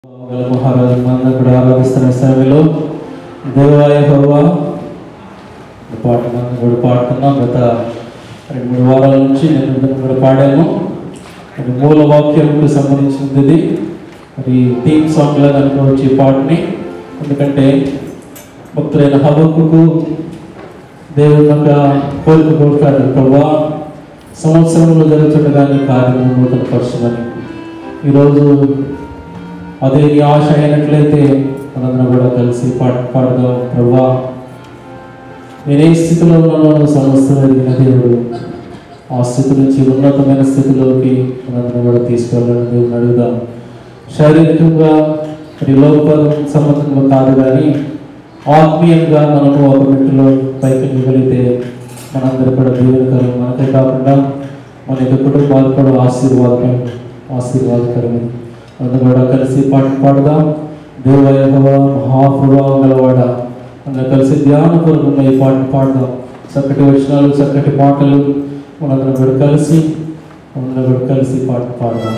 గల మహారాజు మనందరం కూడా ఆరాధిస్తున్న సమయంలో దేవాయ హోవా ఈ పాట మనం కూడా పాడుతున్నాం గత రెండు మూడు వారాల నుంచి నేను ఇద్దరు కూడా పాడాను అది మూల వాక్యంకు సంబంధించింది ఇది మరి థీమ్ సాంగ్ లాగా అనుకోవచ్చు ఈ పాటని ఎందుకంటే భక్తులైన హబక్కుకు దేవుని యొక్క కోరిక కోరుతాడు ప్రభా సంవత్సరంలో జరుగుతుండగానే కార్యము నూతన పరచుమని ఈరోజు అదే నీ ఆశ అయినట్లయితే మనందరం కూడా కలిసి పాట పాడదాం ప్రభా నేను ఏ స్థితిలో ఉన్నానో సమస్తం ఎదిగిన దేవుడు ఆ స్థితి నుంచి ఉన్నతమైన స్థితిలోకి మనందరం కూడా తీసుకెళ్ళాలని దేవుని అడుగుదాం శారీరకంగా మరి లోక సంబంధంగా కాదు కానీ ఆత్మీయంగా మనము ఒక మెట్టులో పైకి ఎదగలిగితే మనందరూ కూడా దేవునికరం మనకే కాకుండా మన యొక్క కుటుంబాలు కూడా ఆశీర్వాదకరం ఆశీర్వాదకరమే అందరూ కూడా కలిసి పాట పాడదాం దేవయ మహాప్రభావం గలవాడ అందరూ కలిసి ధ్యానపూర్వకంగా ఈ పాటను పాడదాం చక్కటి వచనాలు చక్కటి పాటలు మనందరం కూడా కలిసి మనందరం కూడా కలిసి పాట పాడదాం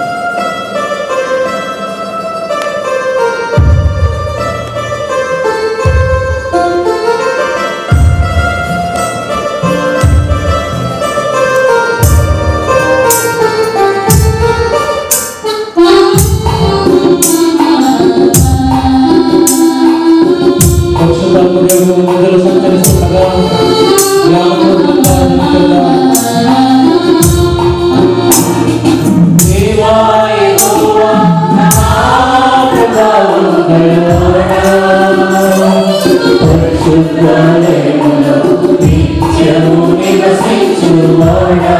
పరిశుద్ధాత్మ దేవుడు మధ్యలో సంచరిస్తుండగా జ్ఞానపూర్వకంగా జీవించుదాం. దేవాయ యెహోవా మహాప్రభావం గలవాడా. పరిశుద్ధాలయములో నిత్యము నివసించువాడా.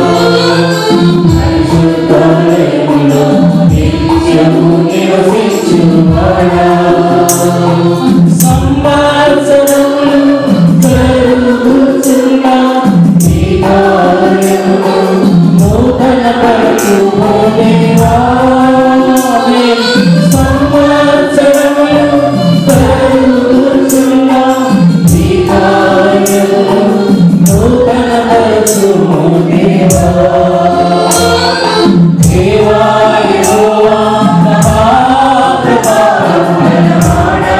పరిశుద్ధాలయములో నిత్యము నివసించువాడా. సంవత్సరములు కలుగుచున్న నీ కార్యములు నూతనపరచుము దేవా. సంవత్సరములు కలుగుచున్న నీ కార్యములు నూతనపరచుము దేవా. దేవా యెహోవా మహాప్రభావం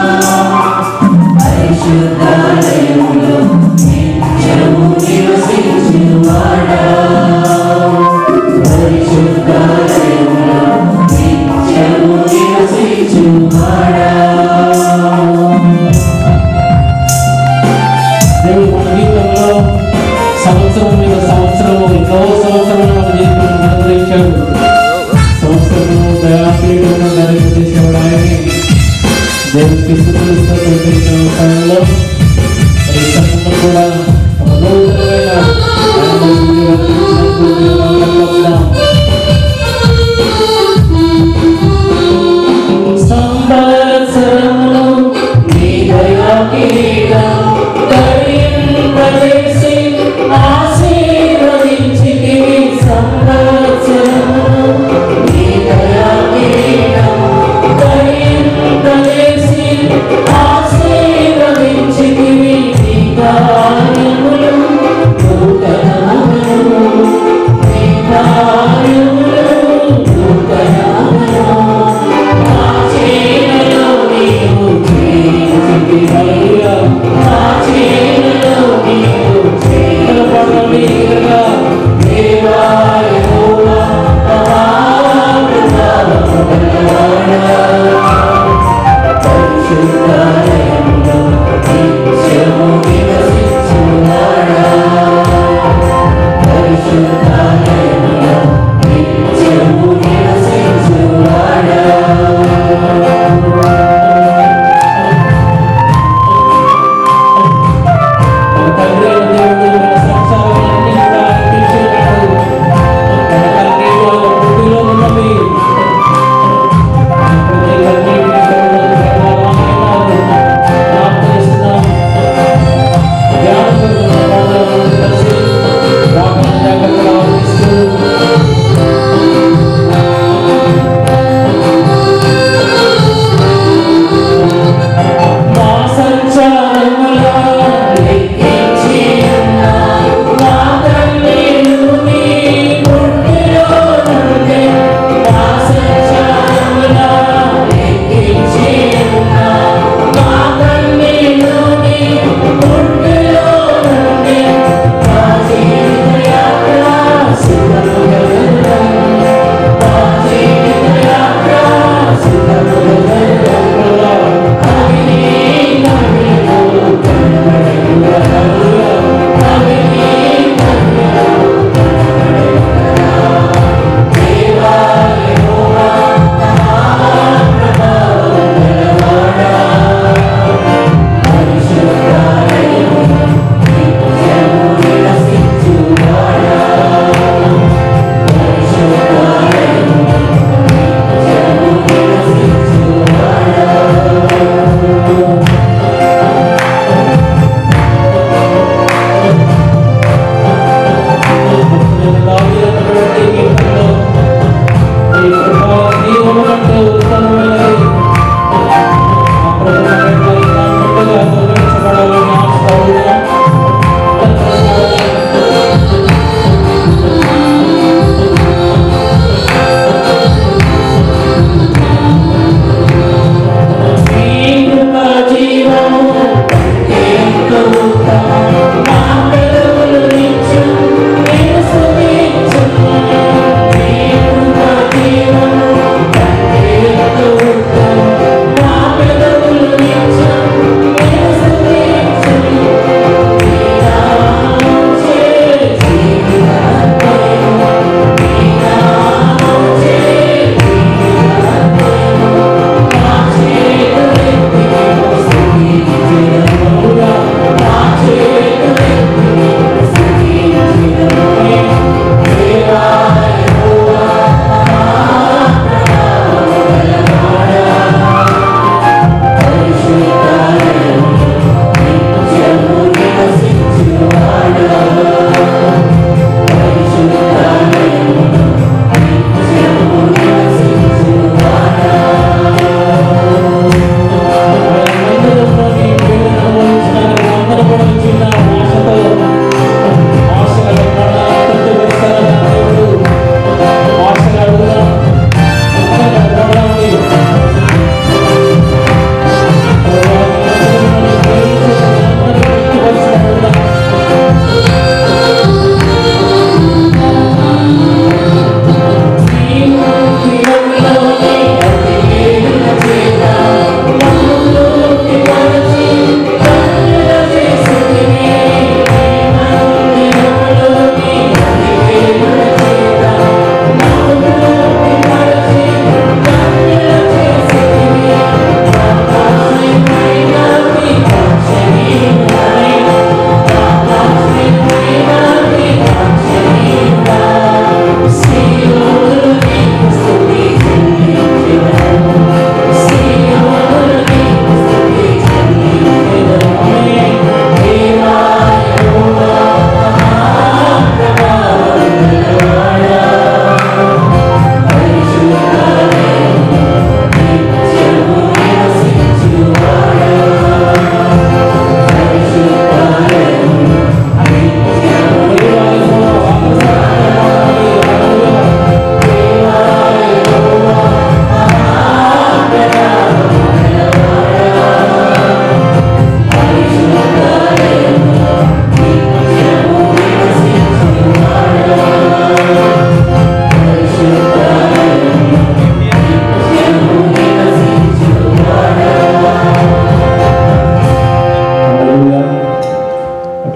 పరిశుద్ధాలయములో నిత్యము నివసించువాడా. పరిశుద్ధాలయములో నిత్యము నివసించువాడా. దేవుడు మన జీవితంలో సంవత్సరం మీద సంవత్సరము ఎన్నో సంవత్సరాలు మన జీవితంలో అనుగ్రహించాడు సంవత్సరము దయాపీఠము ధరించేసేవాడు ఆయనే దేవునికి స్థుతులు సమయంలో మరి సంఘంలో కూడా ఒక నూతనమైన ఆనందాన్ని వర్తించినట్లు దేవుని వందనాలు. సంవత్సరములు నీ దయా కిరీటం ధరింపజేసి ఆశీర్వదించితివి. సంవత్సరములు నీ దయా కిరీటం ధరింపజేసి ఆశీర్వదించితివి. నీ కార్యములు నూతనములు. నీ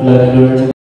ఇలా నిలబడి